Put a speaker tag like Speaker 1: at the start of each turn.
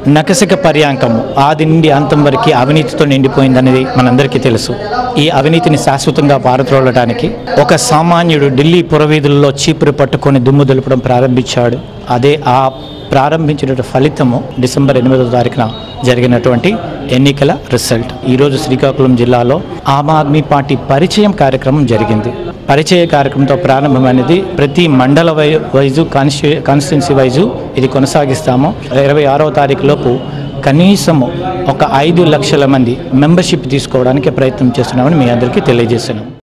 Speaker 1: నకసిక పర్యాంకము ఆది నుండి అంతం వరకు అవినీతితో నిండిపోయిందనేది మనందరికీ తెలుసు ఈ అవినీతిని శాశ్వతంగా పారద్రోలడానికి ఒక సామాన్యుడు ఢిల్లీ పురవీధుల్లో చీపురు పట్టుకొని దుమ్ము దులపడం ప్రారంభించాడు అదే ఆ ప్రారంభించిన ఫలితము డిసెంబర్ ఎనిమిదో తారీఖున జరిగినటువంటి ఎన్నికల రిజల్ట్ ఈరోజు శ్రీకాకుళం జిల్లాలో ఆమ్ ఆద్మీ పార్టీ పరిచయం కార్యక్రమం జరిగింది పరిచయ కార్యక్రమంతో ప్రారంభమైనది ప్రతి మండల వై వైజు కాన్స్టి కాన్స్టిట్యున్సీ వైజు ఇది కొనసాగిస్తాము ఇరవై ఆరవ తారీఖు లోపు కనీసము ఒక ఐదు లక్షల మంది మెంబర్షిప్ తీసుకోవడానికి ప్రయత్నం చేస్తున్నామని మీ అందరికీ తెలియజేస్తున్నాం